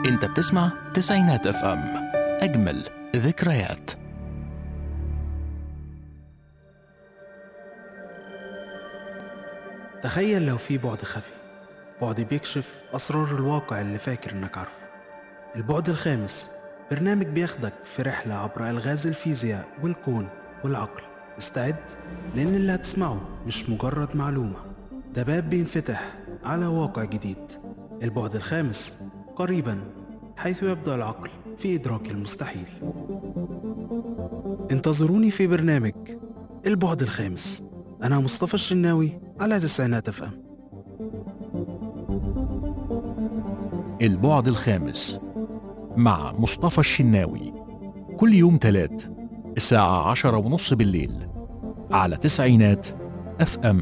انت بتسمع تسعينات اف ام اجمل ذكريات تخيل لو في بعد خفي بعد بيكشف أسرار الواقع اللي فاكر إنك عارفه البعد الخامس برنامج بياخدك في رحلة عبر ألغاز الفيزياء والكون والعقل استعد لأن اللي هتسمعه مش مجرد معلومة ده باب بينفتح على واقع جديد البعد الخامس قريبا حيث يبدأ العقل في إدراك المستحيل انتظروني في برنامج البعد الخامس أنا مصطفى الشناوي على تسعينات اف ام البعد الخامس مع مصطفى الشناوي كل يوم تلات الساعة عشرة ونص بالليل على تسعينات اف ام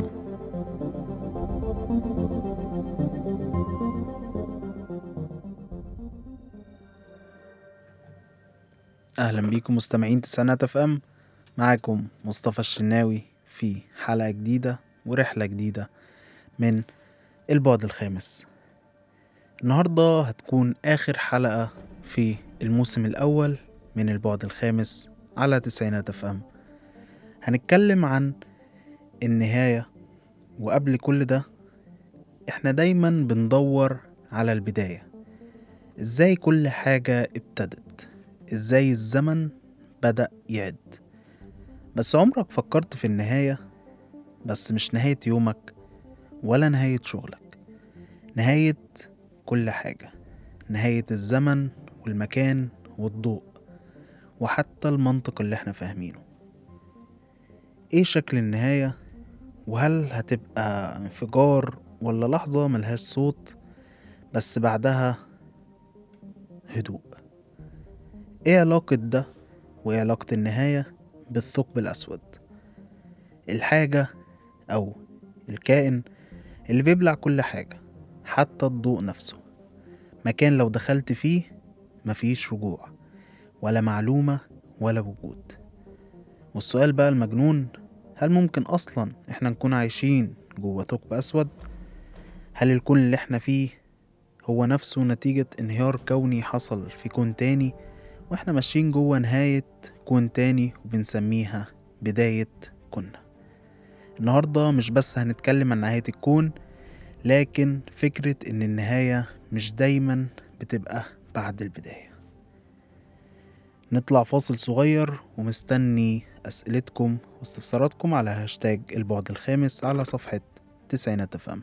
اهلا بيكم مستمعين تسعينات اف ام معاكم مصطفى الشناوي في حلقة جديدة ورحلة جديدة من البعد الخامس النهاردة هتكون آخر حلقة في الموسم الأول من البعد الخامس على تسعينات اف ام هنتكلم عن النهاية وقبل كل ده احنا دايما بندور على البداية ازاي كل حاجة ابتدت ازاي الزمن بدأ يعد بس عمرك فكرت في النهاية بس مش نهاية يومك ولا نهاية شغلك نهاية كل حاجة نهاية الزمن والمكان والضوء وحتى المنطق اللي احنا فاهمينه ايه شكل النهاية وهل هتبقى انفجار ولا لحظة ملهاش صوت بس بعدها هدوء ايه علاقة ده وايه علاقة النهاية بالثقب الأسود الحاجة أو الكائن اللي بيبلع كل حاجة حتى الضوء نفسه مكان لو دخلت فيه مفيش رجوع ولا معلومة ولا وجود والسؤال بقى المجنون هل ممكن أصلا إحنا نكون عايشين جوه ثقب أسود؟ هل الكون اللي إحنا فيه هو نفسه نتيجة انهيار كوني حصل في كون تاني وإحنا ماشيين جوه نهاية كون تاني وبنسميها بداية كنا النهاردة مش بس هنتكلم عن نهاية الكون لكن فكرة إن النهاية مش دايما بتبقى بعد البداية نطلع فاصل صغير ومستني أسئلتكم واستفساراتكم على هاشتاج البعد الخامس على صفحة تسعينات أفهم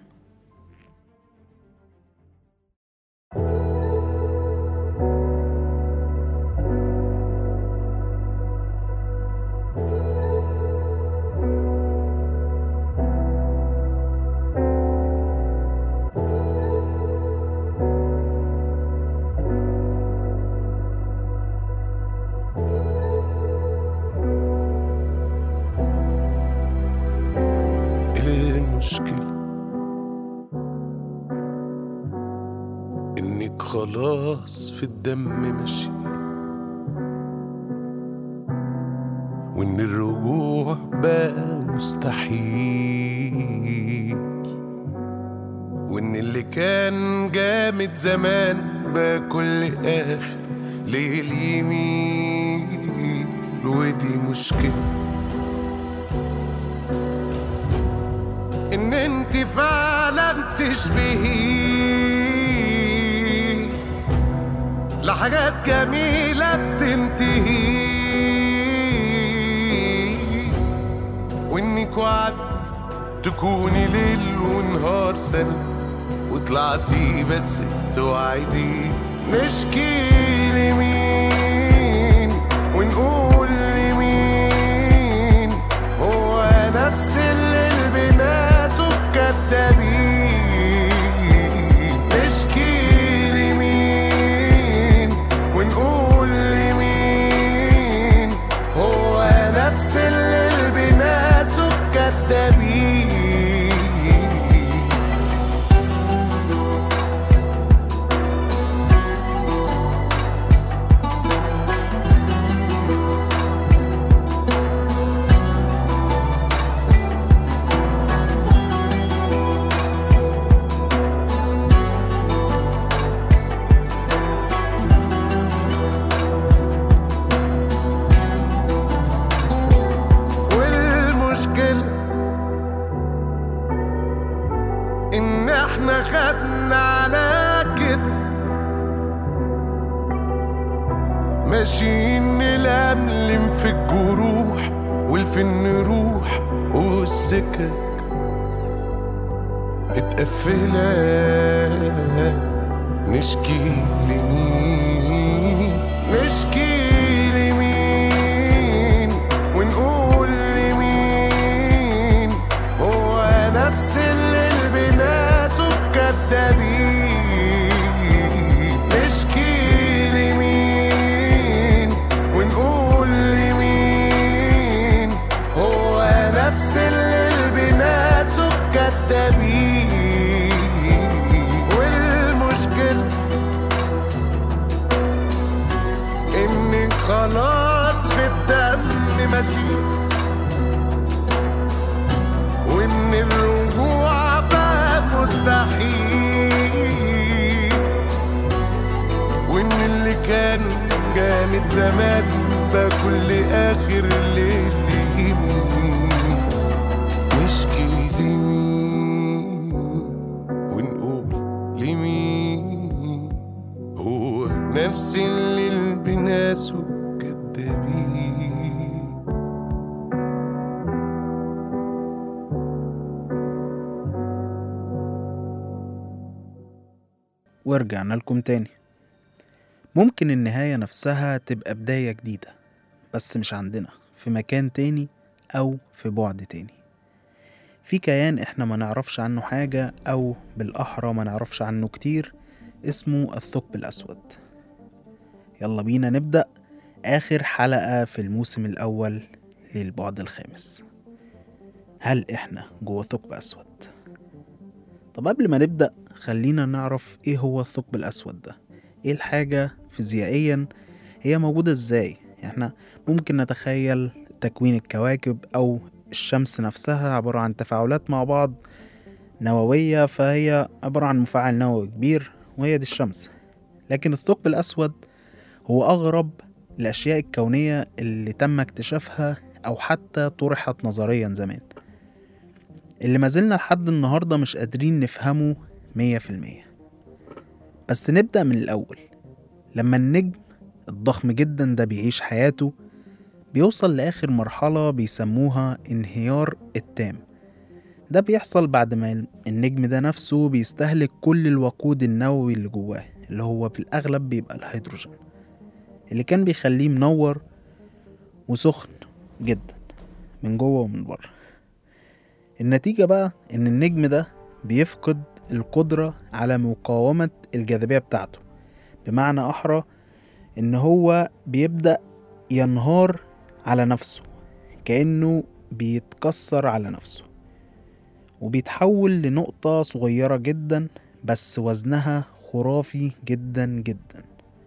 المشكلة إنك خلاص في الدم ماشي وإن الرجوع بقى مستحيل وإن اللي كان جامد زمان بقى كل آخر ليل يميل ودي مشكلة ان انت فعلا تشبهي لحاجات جميلة بتنتهي وانك وعدتي تكوني ليل ونهار سنة وطلعتي بس توعدي نشكي لمين ونقول لمين هو نفس اللي بناسه كدابين نشكي لمين ونقول لمين هو نفس اللي بناسه كدابين ان احنا خدنا على كده ماشيين نلملم في الجروح والفن نروح والسكك متقفلة نشكي لمين نشكي لمين ونقول لمين هو نفس اللي بناسه كدابين نشكي لمين ونقول لمين هو نفس اللي بناسه كدابين والمشكلة انك خلاص في الدم ماشي وان الرجوع بقى مستحيل وان اللي كان جامد زمان بقى كل اخر ليل يمين نشكي لمين ونقول لمين هو نفس اللي البناسه كدابين ورجعنا لكم تاني ممكن النهاية نفسها تبقى بداية جديدة بس مش عندنا في مكان تاني أو في بعد تاني في كيان احنا ما نعرفش عنه حاجة أو بالأحرى ما نعرفش عنه كتير اسمه الثقب الأسود يلا بينا نبدأ آخر حلقة في الموسم الأول للبعد الخامس هل احنا جوه ثقب أسود؟ طب قبل ما نبدأ خلينا نعرف ايه هو الثقب الأسود ده ايه الحاجة فيزيائيا هي موجودة ازاي يعني احنا ممكن نتخيل تكوين الكواكب أو الشمس نفسها عبارة عن تفاعلات مع بعض نووية فهي عبارة عن مفاعل نووي كبير وهي دي الشمس لكن الثقب الأسود هو أغرب الأشياء الكونية اللي تم اكتشافها أو حتى طرحت نظريا زمان اللي ما زلنا لحد النهاردة مش قادرين نفهمه مية في المية بس نبدأ من الأول لما النجم الضخم جدا ده بيعيش حياته بيوصل لآخر مرحلة بيسموها انهيار التام ده بيحصل بعد ما النجم ده نفسه بيستهلك كل الوقود النووي اللي جواه اللي هو في الأغلب بيبقى الهيدروجين اللي كان بيخليه منور وسخن جدا من جوه ومن بره النتيجة بقى إن النجم ده بيفقد القدرة على مقاومة الجاذبية بتاعته بمعنى أحرى إن هو بيبدأ ينهار على نفسه كأنه بيتكسر على نفسه وبيتحول لنقطة صغيرة جدا بس وزنها خرافي جدا جدا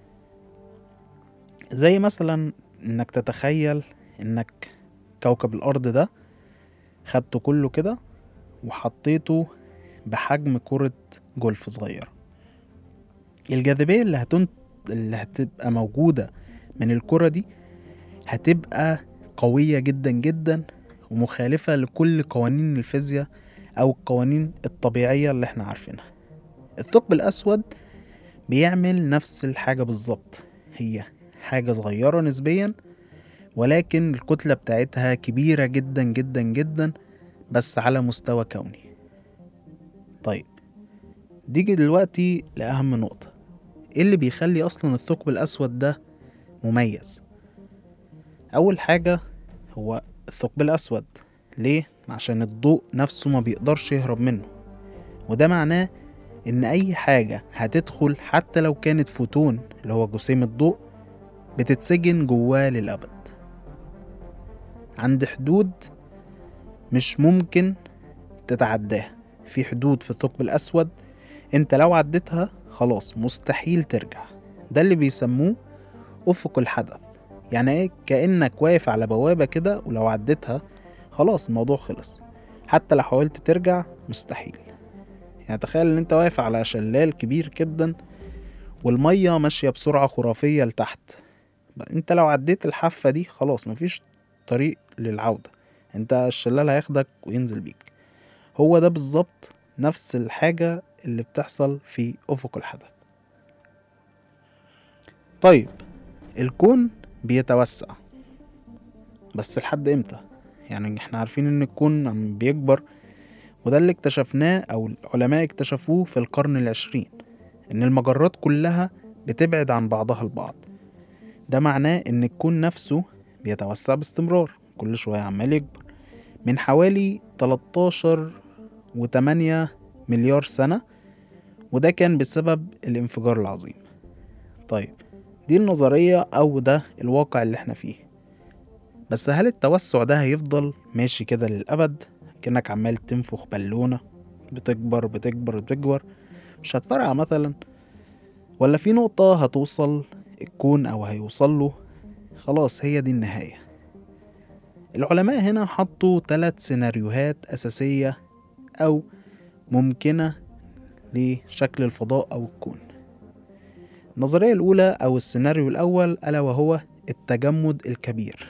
زي مثلا انك تتخيل انك كوكب الارض ده خدته كله كده وحطيته بحجم كرة جولف صغيرة الجاذبية اللي هتنت... اللي هتبقى موجودة من الكرة دي هتبقى قوية جدا جدا ومخالفة لكل قوانين الفيزياء أو القوانين الطبيعية اللي احنا عارفينها الثقب الأسود بيعمل نفس الحاجة بالظبط هي حاجة صغيرة نسبيا ولكن الكتلة بتاعتها كبيرة جدا جدا جدا بس على مستوى كوني طيب نيجي دلوقتي لأهم نقطة ايه اللي بيخلي أصلا الثقب الأسود ده مميز أول حاجة هو الثقب الأسود ليه؟ عشان الضوء نفسه ما بيقدرش يهرب منه وده معناه إن أي حاجة هتدخل حتى لو كانت فوتون اللي هو جسيم الضوء بتتسجن جواه للأبد عند حدود مش ممكن تتعداها في حدود في الثقب الأسود انت لو عديتها خلاص مستحيل ترجع ده اللي بيسموه أفق الحدث يعني ايه كأنك واقف على بوابة كده ولو عديتها خلاص الموضوع خلص حتى لو حاولت ترجع مستحيل يعني تخيل ان انت واقف على شلال كبير جدا والمية ماشية بسرعة خرافية لتحت انت لو عديت الحافة دي خلاص مفيش طريق للعودة انت الشلال هياخدك وينزل بيك هو ده بالظبط نفس الحاجة اللي بتحصل في أفق الحدث طيب الكون بيتوسع بس لحد امتى يعني احنا عارفين ان الكون عم بيكبر وده اللي اكتشفناه او العلماء اكتشفوه في القرن العشرين ان المجرات كلها بتبعد عن بعضها البعض ده معناه ان الكون نفسه بيتوسع باستمرار كل شوية عمال يكبر من حوالي 13 و8 مليار سنة وده كان بسبب الانفجار العظيم طيب دي النظرية أو ده الواقع اللي احنا فيه بس هل التوسع ده هيفضل ماشي كده للأبد كأنك عمال تنفخ بالونة بتكبر بتكبر بتكبر مش هتفرقع مثلا ولا في نقطة هتوصل الكون أو هيوصل له خلاص هي دي النهاية العلماء هنا حطوا ثلاث سيناريوهات أساسية أو ممكنة لشكل الفضاء أو الكون النظرية الأولى أو السيناريو الأول ألا وهو التجمد الكبير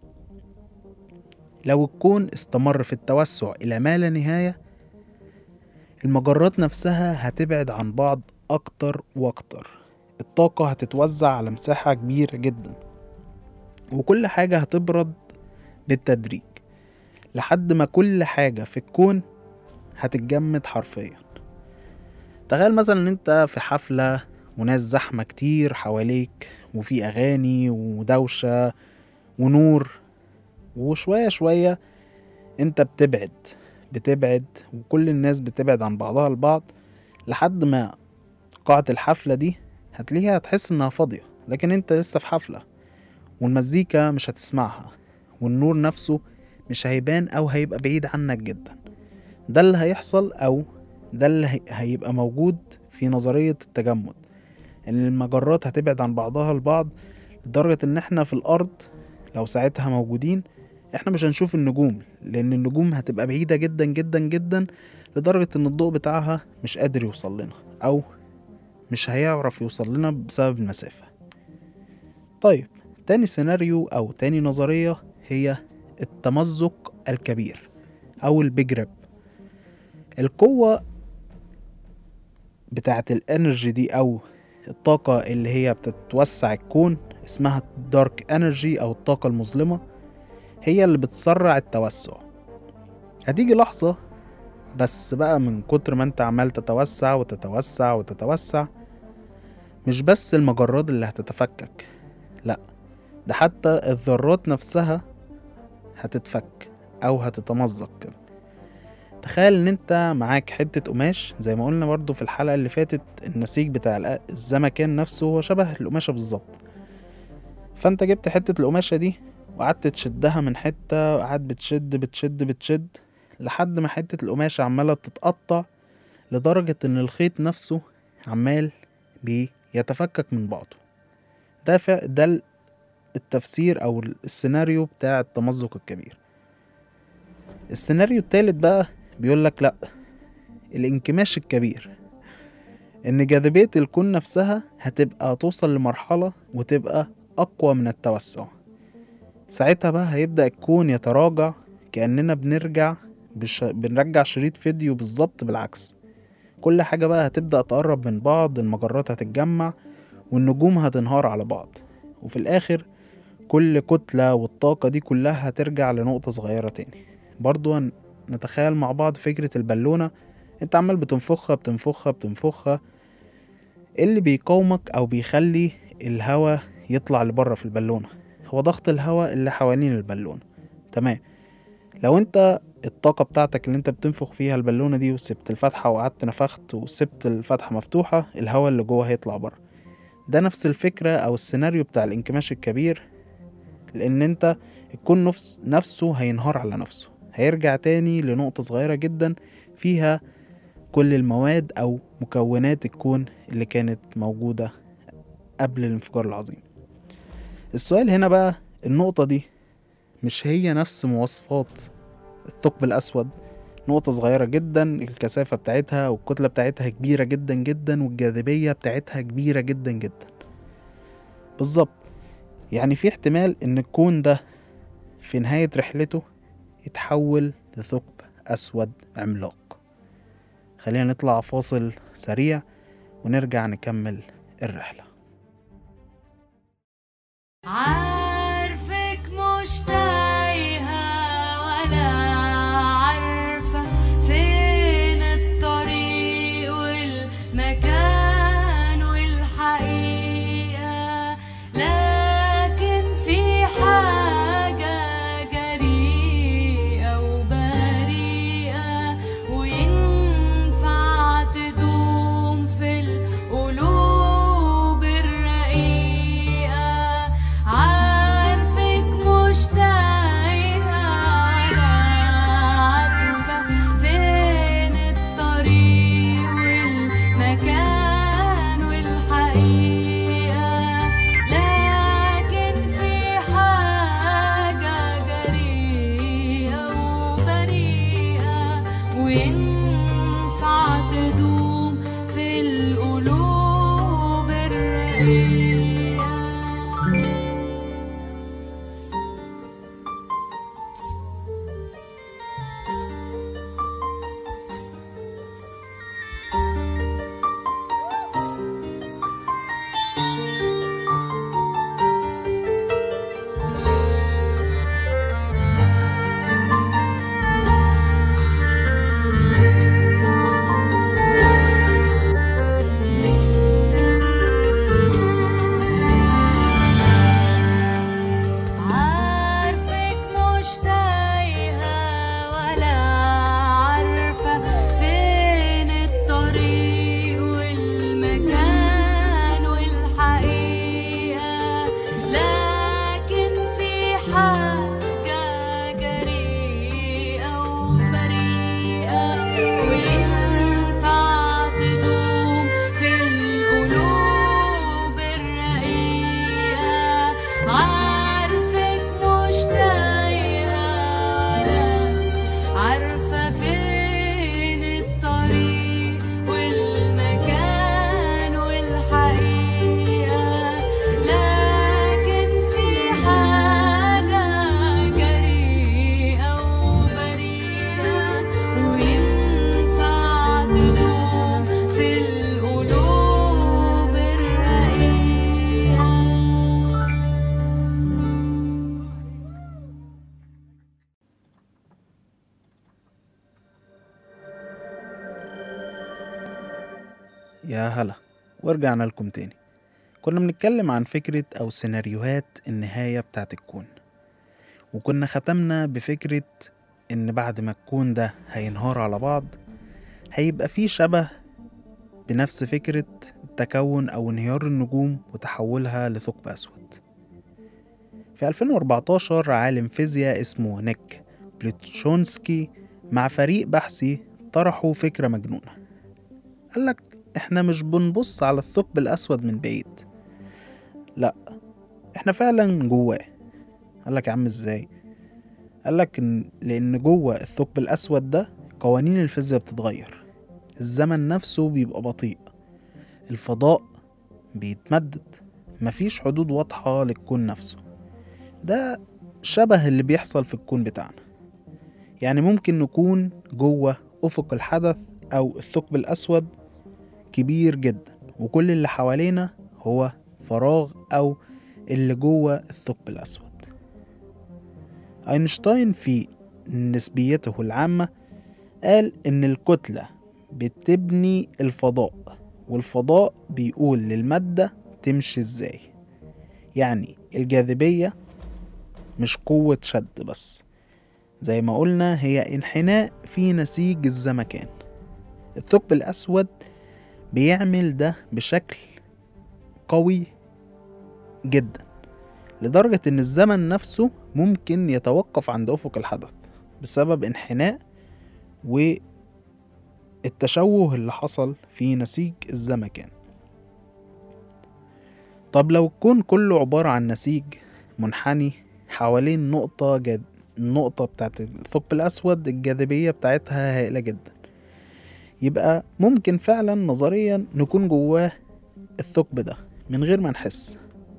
لو الكون استمر في التوسع إلى ما لا نهاية المجرات نفسها هتبعد عن بعض أكتر وأكتر الطاقة هتتوزع على مساحة كبيرة جدا وكل حاجة هتبرد بالتدريج لحد ما كل حاجة في الكون هتتجمد حرفيا تخيل مثلا ان انت في حفلة وناس زحمة كتير حواليك وفي أغاني ودوشة ونور وشوية شوية انت بتبعد بتبعد وكل الناس بتبعد عن بعضها البعض لحد ما قاعة الحفلة دي هتلاقيها هتحس انها فاضية لكن انت لسه في حفلة والمزيكا مش هتسمعها والنور نفسه مش هيبان او هيبقى بعيد عنك جدا ده اللي هيحصل او ده اللي هي- هيبقى موجود في نظرية التجمد ان المجرات هتبعد عن بعضها البعض لدرجة ان احنا في الارض لو ساعتها موجودين احنا مش هنشوف النجوم لان النجوم هتبقى بعيدة جدا جدا جدا لدرجة ان الضوء بتاعها مش قادر يوصل لنا او مش هيعرف يوصل لنا بسبب المسافة طيب تاني سيناريو او تاني نظرية هي التمزق الكبير او البيج راب القوة بتاعت الانرجي دي او الطاقة اللي هي بتتوسع الكون اسمها دارك انرجي او الطاقة المظلمة هي اللي بتسرع التوسع هتيجي لحظة بس بقى من كتر ما انت عمال تتوسع وتتوسع وتتوسع مش بس المجرات اللي هتتفكك لا ده حتى الذرات نفسها هتتفك او هتتمزق كده تخيل ان انت معاك حتة قماش زي ما قلنا برضو في الحلقة اللي فاتت النسيج بتاع الأ- الزمكان نفسه هو شبه القماشة بالظبط فانت جبت حتة القماشة دي وقعدت تشدها من حتة وقعدت بتشد بتشد بتشد لحد ما حتة القماشة عمالة تتقطع لدرجة ان الخيط نفسه عمال بيتفكك من بعضه ده ف... ده ال- التفسير او السيناريو بتاع التمزق الكبير السيناريو التالت بقى بيقول لك لا الانكماش الكبير ان جاذبية الكون نفسها هتبقى توصل لمرحلة وتبقى اقوى من التوسع ساعتها بقى هيبدأ الكون يتراجع كأننا بنرجع بش... بنرجع شريط فيديو بالظبط بالعكس كل حاجة بقى هتبدأ تقرب من بعض المجرات هتتجمع والنجوم هتنهار على بعض وفي الآخر كل كتلة والطاقة دي كلها هترجع لنقطة صغيرة تاني برضو هن- نتخيل مع بعض فكرة البالونة انت عمال بتنفخها بتنفخها بتنفخها إيه اللي بيقاومك او بيخلي الهواء يطلع لبره في البالونة هو ضغط الهواء اللي حوالين البالونة تمام لو انت الطاقة بتاعتك اللي انت بتنفخ فيها البالونة دي وسبت الفتحة وقعدت نفخت وسبت الفتحة مفتوحة الهواء اللي جوه هيطلع بره ده نفس الفكرة او السيناريو بتاع الانكماش الكبير لان انت الكون نفس نفسه هينهار على نفسه هيرجع تاني لنقطة صغيرة جدا فيها كل المواد أو مكونات الكون اللي كانت موجودة قبل الانفجار العظيم السؤال هنا بقى النقطة دي مش هي نفس مواصفات الثقب الأسود نقطة صغيرة جدا الكثافة بتاعتها والكتلة بتاعتها كبيرة جدا جدا والجاذبية بتاعتها كبيرة جدا جدا بالظبط يعني في احتمال ان الكون ده في نهاية رحلته يتحول لثقب أسود عملاق خلينا نطلع فاصل سريع ونرجع نكمل الرحلة عارفك مش تايهة ولا عارفة فين الطريق والمكان والحقيقة لكن في حاجة جريئة وبريئة وينفع تدوم في القلوب الرقيقة عارفك مش تايهة ولا عارفة فين الطريق والمكان والحقيقة لكن في حاجة جريئة وبريئة وينفع تدوم في القلوب الرقيقة عارفك مش تايهة ولا عارفة فين الطريق والمكان والحقيقة لكن في حاجة جريئة وبريئة وينفع تدوم في القلوب الرقيقة عارفك مش تايهة ولا عارفة فين الطريق والمكان والحقيقة لكن في حاجة جريئة وبريئة وينفع تدوم في القلوب الرقيقة يا هلا ورجعنا لكم تاني كنا بنتكلم عن فكرة أو سيناريوهات النهاية بتاعت الكون وكنا ختمنا بفكرة إن بعد ما الكون ده هينهار على بعض هيبقى فيه شبه بنفس فكرة تكون أو انهيار النجوم وتحولها لثقب أسود في 2014 عالم فيزياء اسمه نيك بليتشونسكي مع فريق بحثي طرحوا فكرة مجنونة قالك احنا مش بنبص على الثقب الأسود من بعيد لا احنا فعلا جواه قالك يا عم ازاي قالك إن لأن جوه الثقب الأسود ده قوانين الفيزياء بتتغير الزمن نفسه بيبقى بطيء الفضاء بيتمدد مفيش حدود واضحة للكون نفسه ده شبه اللي بيحصل في الكون بتاعنا يعني ممكن نكون جوه أفق الحدث أو الثقب الأسود كبير جدا وكل اللي حوالينا هو فراغ أو اللي جوه الثقب الأسود أينشتاين في نسبيته العامة قال إن الكتلة بتبني الفضاء والفضاء بيقول للمادة تمشي ازاي يعني الجاذبية مش قوة شد بس زي ما قلنا هي انحناء في نسيج الزمكان الثقب الأسود بيعمل ده بشكل قوي جدا لدرجة إن الزمن نفسه ممكن يتوقف عند أفق الحدث بسبب انحناء والتشوه اللي حصل في نسيج الزمكان طب لو الكون كله عبارة عن نسيج منحني حوالين نقطة جد... النقطة بتاعت الثقب الأسود الجاذبية بتاعتها هائلة جدا يبقى ممكن فعلا نظريا نكون جواه الثقب ده من غير ما نحس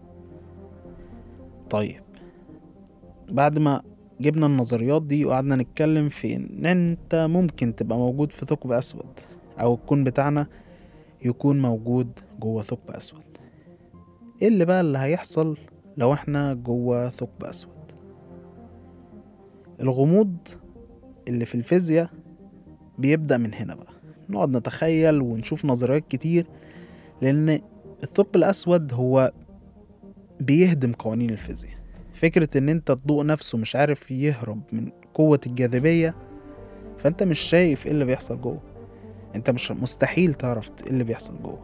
طيب بعد ما جبنا النظريات دي وقعدنا نتكلم في ان انت ممكن تبقى موجود في ثقب اسود أو الكون بتاعنا يكون موجود جوه ثقب أسود ايه اللي بقى اللي هيحصل لو احنا جوه ثقب أسود الغموض اللي في الفيزياء بيبدأ من هنا بقى نقعد نتخيل ونشوف نظريات كتير لأن الثقب الأسود هو بيهدم قوانين الفيزياء فكرة إن أنت الضوء نفسه مش عارف يهرب من قوة الجاذبية فأنت مش شايف إيه اللي بيحصل جوه أنت مش مستحيل تعرف إيه اللي بيحصل جوه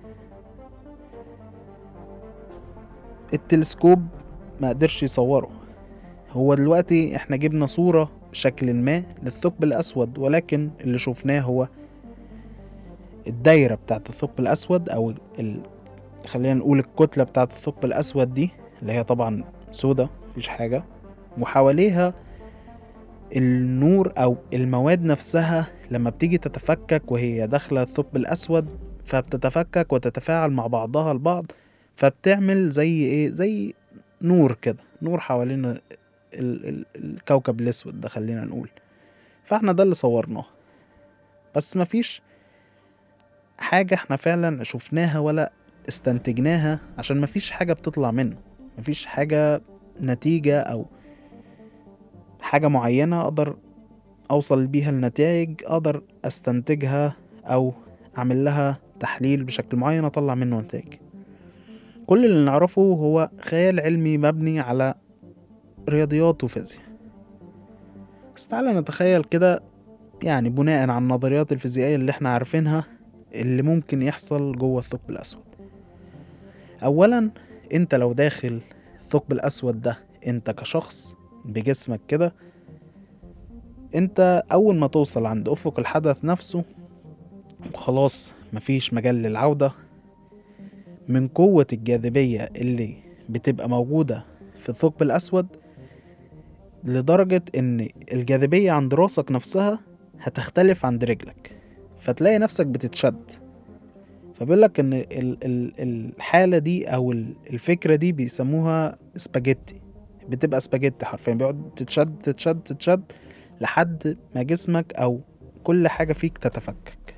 التلسكوب ما قدرش يصوره هو دلوقتي احنا جبنا صورة بشكل ما للثقب الأسود ولكن اللي شفناه هو الدايرة بتاعت الثقب الأسود أو ال... خلينا نقول الكتلة بتاعت الثقب الأسود دي اللي هي طبعا سودة مفيش حاجة وحواليها النور أو المواد نفسها لما بتيجي تتفكك وهي داخلة الثقب الأسود فبتتفكك وتتفاعل مع بعضها البعض فبتعمل زي ايه زي نور كده نور حوالين ال... ال... الكوكب الأسود ده خلينا نقول فاحنا ده اللي صورناه بس مفيش حاجة احنا فعلا شفناها ولا استنتجناها عشان مفيش حاجة بتطلع منه مفيش حاجة نتيجة أو حاجة معينة أقدر أوصل بيها لنتائج أقدر أستنتجها أو أعمل لها تحليل بشكل معين أطلع منه نتائج كل اللي نعرفه هو خيال علمي مبني على رياضيات وفيزياء بس تعالى نتخيل كده يعني بناء على النظريات الفيزيائية اللي احنا عارفينها اللي ممكن يحصل جوه الثقب الأسود أولا انت لو داخل الثقب الأسود ده انت كشخص بجسمك كده انت أول ما توصل عند أفق الحدث نفسه خلاص مفيش مجال للعودة من قوة الجاذبية اللي بتبقى موجودة في الثقب الأسود لدرجة إن الجاذبية عند راسك نفسها هتختلف عند رجلك فتلاقي نفسك بتتشد فبيقولك إن ال- ال- الحالة دي أو ال- الفكرة دي بيسموها سباجيتي بتبقى سباجيتي حرفيا بيقعد تتشد تتشد تتشد لحد ما جسمك أو كل حاجة فيك تتفكك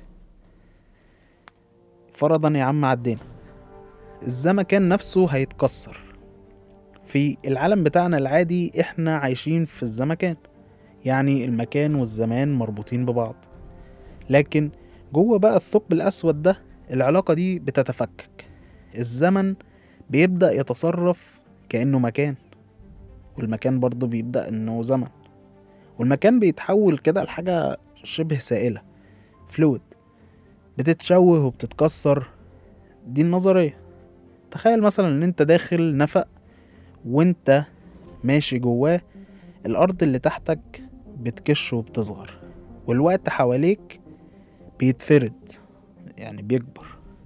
فرضا يا عم عدينا الزمكان نفسه هيتكسر في العالم بتاعنا العادي احنا عايشين في الزمكان يعني المكان والزمان مربوطين ببعض لكن جوه بقى الثقب الأسود ده العلاقة دي بتتفكك الزمن بيبدأ يتصرف كأنه مكان والمكان برضه بيبدأ إنه زمن والمكان بيتحول كده لحاجة شبه سائلة فلويد بتتشوه وبتتكسر دي النظرية تخيل مثلا ان انت داخل نفق وانت ماشي جواه الارض اللي تحتك بتكش وبتصغر والوقت حواليك بيتفرد يعني بيكبر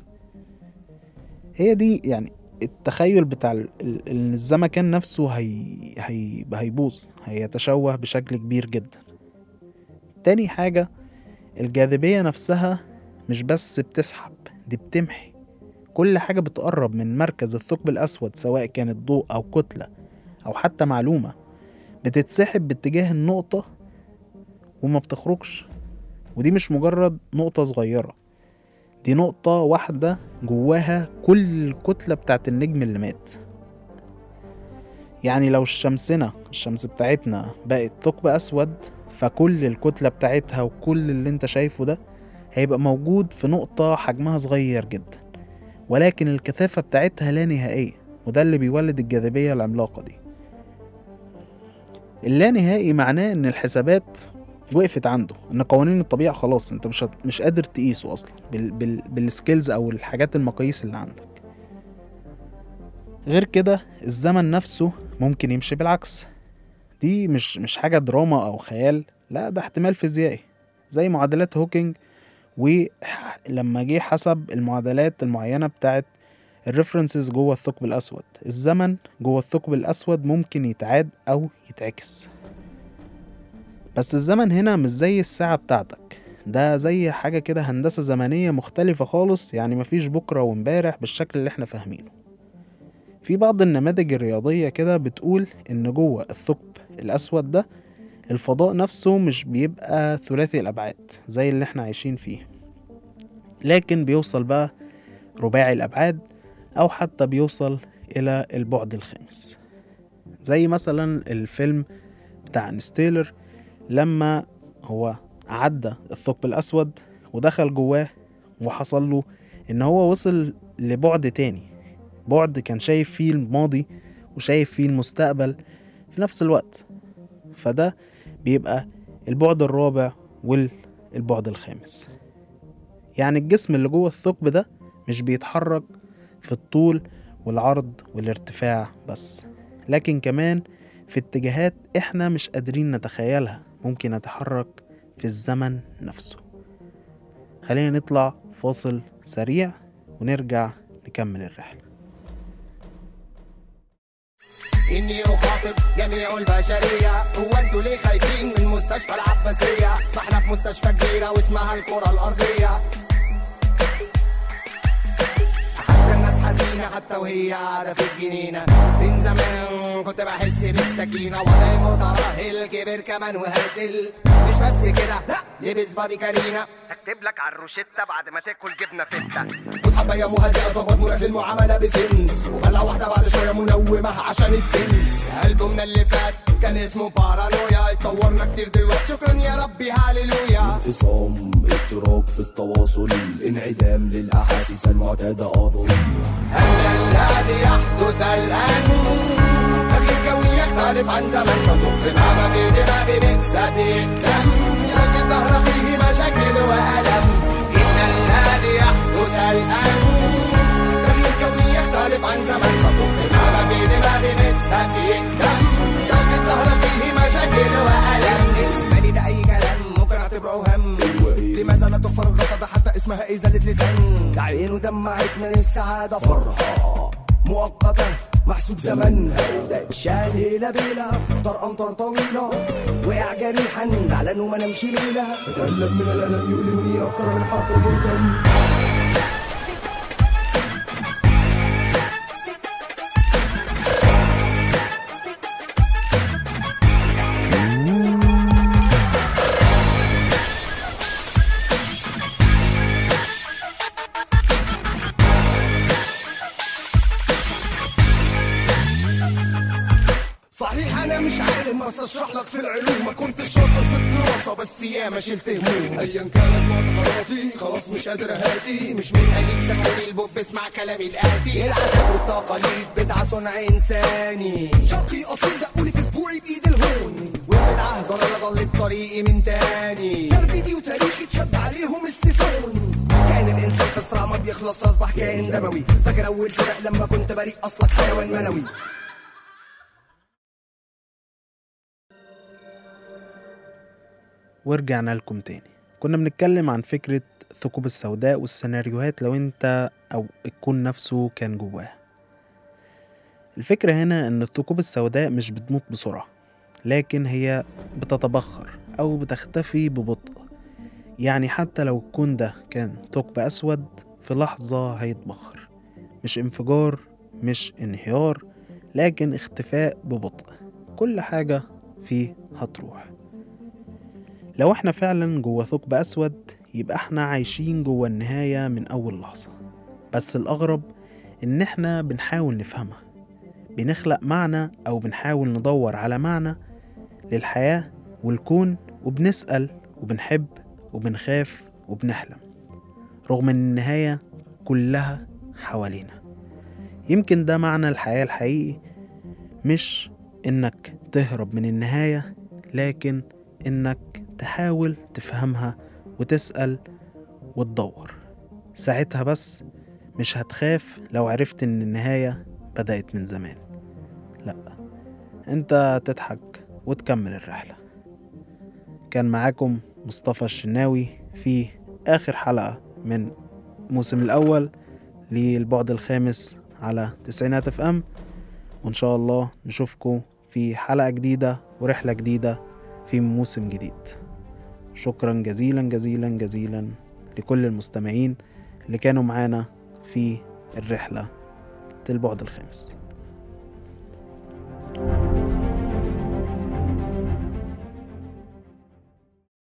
هي دي يعني التخيل بتاع ال- ال- ان الزمكان نفسه هي هي هيبوظ هيتشوه بشكل كبير جدا تاني حاجة الجاذبية نفسها مش بس بتسحب دي بتمحي كل حاجة بتقرب من مركز الثقب الأسود سواء كانت ضوء أو كتلة أو حتى معلومة بتتسحب باتجاه النقطة وما بتخرجش ودي مش مجرد نقطة صغيرة دي نقطة واحدة جواها كل الكتلة بتاعت النجم اللي مات يعني لو الشمسنا الشمس بتاعتنا بقت ثقب أسود فكل الكتلة بتاعتها وكل اللي انت شايفه ده هيبقى موجود في نقطة حجمها صغير جدا ولكن الكثافة بتاعتها لا نهائية وده اللي بيولد الجاذبية العملاقة دي اللا نهائي معناه ان الحسابات وقفت عنده ان قوانين الطبيعة خلاص انت مش هت- مش قادر تقيسه اصلا بال بال بالسكيلز او الحاجات المقاييس اللي عندك غير كده الزمن نفسه ممكن يمشي بالعكس دي مش مش حاجة دراما او خيال لا ده احتمال فيزيائي زي معادلات هوكينج ولما جه حسب المعادلات المعينة بتاعت الريفرنسز جوه الثقب الأسود الزمن جوه الثقب الأسود ممكن يتعاد أو يتعكس بس الزمن هنا مش زي الساعة بتاعتك ده زي حاجة كده هندسة زمنية مختلفة خالص يعني مفيش بكرة وامبارح بالشكل اللي احنا فاهمينه في بعض النماذج الرياضية كده بتقول إن جوه الثقب الأسود ده الفضاء نفسه مش بيبقى ثلاثي الأبعاد زي اللي احنا عايشين فيه لكن بيوصل بقى رباعي الأبعاد أو حتى بيوصل إلى البعد الخامس زي مثلا الفيلم بتاع انستيلر لما هو عدى الثقب الأسود ودخل جواه وحصل له إن هو وصل لبعد تاني بعد كان شايف فيه الماضي وشايف فيه المستقبل في نفس الوقت فده بيبقى البعد الرابع والبعد الخامس يعني الجسم اللي جوه الثقب ده مش بيتحرك في الطول والعرض والارتفاع بس لكن كمان في اتجاهات احنا مش قادرين نتخيلها ممكن نتحرك في الزمن نفسه خلينا نطلع فاصل سريع ونرجع نكمل الرحلة إني أخاطب جميع البشرية هو أنتوا ليه خايفين من مستشفى العباسية؟ ما إحنا في مستشفى كبيرة واسمها الكرة الأرضية حتى الناس حزينة حتى وهي قاعدة في الجنينة فين زمان كنت بحس بالسكينة وضعي مترهل كبر كمان وهدل مش بس كده لا لبس بادي كارينا اكتب لك على الروشتة بعد ما تاكل جبنة فتة خد حباية مهدئة ظبط مراد للمعاملة بسنس وبلع واحدة بعد شوية منومة عشان التنس ألبومنا اللي فات كان اسمه بارانويا اتطورنا كتير دلوقتي شكرا يا ربي هاليلويا انفصام اضطراب في التواصل انعدام للأحاسيس المعتادة أظن أن الذي يحدث الآن تغيير كوني يختلف عن زمن صندوق ما في دماغي بتزاتي الدم يلقي الظهر فيه مشاكل وألم إن الذي يحدث الآن تغيير كوني يختلف عن زمن صندوق ما في دماغي بتزاتي الدم يلقي الظهر فيه مشاكل وألم بالنسبة لي ده أي كلام ممكن أعتبره وهم لماذا لا تغفر الغلطة ده حتى اسمها إزالة لسان ده عينه دمعت من السعادة فرحة مؤقتة محسوب زمنها ده اتشال هيلا بيلا طار أمطار طويلة وقع جريحا زعلان وما نمشي ليلة اتألم من الألم يؤلمني أكتر من حاطر جدا صحيح انا مش عالم بس اشرح لك في العلوم ما كنتش شاطر في الدراسه بس ياما شلت هموم ايا كانت معتقداتي خلاص مش قادر اهاتي مش من قليل سموني البوب اسمع كلامي الاتي العادات والتقاليد بدعه صنع انساني شرقي اصيل دقولي في اسبوعي بايد الهون والبدعه ضلاله ضلت طريقي من تاني تربيتي وتاريخي اتشد عليهم السيفون كان الانسان في صراع ما بيخلص اصبح كائن دموي فاكر اول سباق لما كنت بريء اصلك حيوان منوي ورجعنا لكم تاني كنا بنتكلم عن فكرة الثقوب السوداء والسيناريوهات لو انت او الكون نفسه كان جواه الفكرة هنا ان الثقوب السوداء مش بتموت بسرعة لكن هي بتتبخر او بتختفي ببطء يعني حتى لو الكون ده كان ثقب اسود في لحظة هيتبخر مش انفجار مش انهيار لكن اختفاء ببطء كل حاجة فيه هتروح لو احنا فعلا جوه ثقب أسود يبقى احنا عايشين جوه النهاية من أول لحظة بس الأغرب إن احنا بنحاول نفهمها بنخلق معنى أو بنحاول ندور على معنى للحياة والكون وبنسأل وبنحب وبنخاف وبنحلم رغم إن النهاية كلها حوالينا يمكن ده معنى الحياة الحقيقي مش إنك تهرب من النهاية لكن إنك تحاول تفهمها وتسأل وتدور ساعتها بس مش هتخاف لو عرفت إن النهاية بدأت من زمان لأ أنت هتضحك وتكمل الرحلة كان معاكم مصطفى الشناوي في آخر حلقة من الموسم الأول للبعد الخامس على تسعينات اف ام وإن شاء الله نشوفكم في حلقة جديدة ورحلة جديدة في موسم جديد شكرا جزيلا جزيلا جزيلا لكل المستمعين اللي كانوا معانا في الرحلة البعد الخامس